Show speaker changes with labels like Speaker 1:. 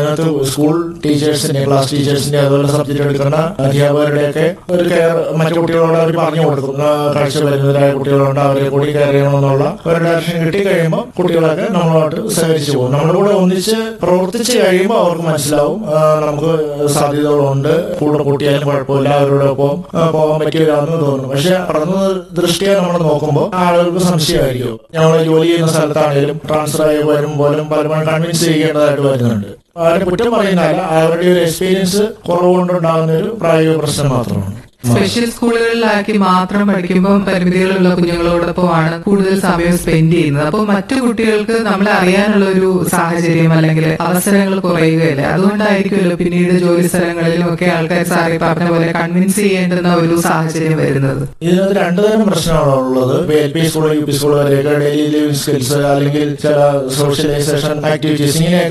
Speaker 1: അതിനകത്ത് school ടീച്ചേഴ്സിന്റെ class ടീച്ചേഴ്സിന്റെ അതുപോലെ subject എടുക്കുന്ന അധ്യാപകരുടെയൊക്കെ ഒരു കെയർ മറ്റു കുട്ടികളോട് അവർ പറഞ്ഞു കൊടുക്കും ആ, കാഴ്ച പരിമിതരായ കുട്ടികളുണ്ട് അവരെ കൂടി കെയർ ചെയ്യണമെന്നുള്ള ഒരു ഡയറക്ഷൻ കിട്ടി കഴിയുമ്പോൾ കുട്ടികളൊക്കെ നമ്മളോട്ട് സഹകരിച്ചു പോകും നമ്മുടെ കൂടെ ഒന്നിച്ച് പ്രവർത്തിച്ച് കഴിയുമ്പോൾ അവർക്ക് മനസ്സിലാവും ആ, നമുക്ക് സാധ്യതകളുണ്ട് കൂടെ കൂട്ടിയാലും കുഴപ്പമില്ല അവരുടെ ഒപ്പം ആ, പോകാൻ പറ്റില്ലാന്ന് തോന്നുന്നു പക്ഷെ പഠന ദൃഷ്ടിയെ നമ്മൾ നോക്കുമ്പോൾ ആളുകൾക്ക് സംശയമായിരിക്കും ഞങ്ങൾ ജോലി ചെയ്യുന്ന സ്ഥലത്താണെങ്കിലും ട്രാൻസ്ഫർ ആയി വരും പോലും പലപ്പോഴും കൺവിൻസ് ചെയ്യേണ്ടതായിട്ട് വരുന്നുണ്ട് അവരെ കുറ്റം പറയുന്നതല്ല അവരുടെ ഒരു എക്സ്പീരിയൻസ് കുറവുകൊണ്ടുണ്ടാകുന്ന ഒരു പ്രായോഗിക പ്രശ്നം മാത്രമാണ്
Speaker 2: സ്പെഷ്യൽ സ്കൂളുകളിലാക്കി മാത്രം പഠിക്കുമ്പോൾ പരിമിതികളുള്ള കുഞ്ഞുങ്ങളോടൊപ്പമാണ് കൂടുതൽ സമയം സ്പെൻഡ് ചെയ്യുന്നത് അപ്പോൾ മറ്റു കുട്ടികൾക്ക് നമ്മളെ അറിയാനുള്ള ഒരു സാഹചര്യം അല്ലെങ്കിൽ അവസരങ്ങൾ കുറയുകയല്ലേ അതുകൊണ്ടായിരിക്കുമല്ലോ പിന്നീട് ജോലി സ്ഥലങ്ങളിലും ഒക്കെ ആൾക്കാർ സാറി പറഞ്ഞ പോലെ കൺവിൻസ് ചെയ്യേണ്ടുന്ന ഒരു സാഹചര്യം വരുന്നത്
Speaker 1: ഇതിനകത്ത് രണ്ടു തരം പ്രശ്നമാണ് ഉള്ളത് L P school U P school വരെയൊക്കെ ഡെയിലി ലിവിംഗ് സ്കിൽസ് അല്ലെങ്കിൽ ചില സോഷ്യലൈസേഷൻ ആക്ടിവിറ്റീസ് ഇങ്ങനെ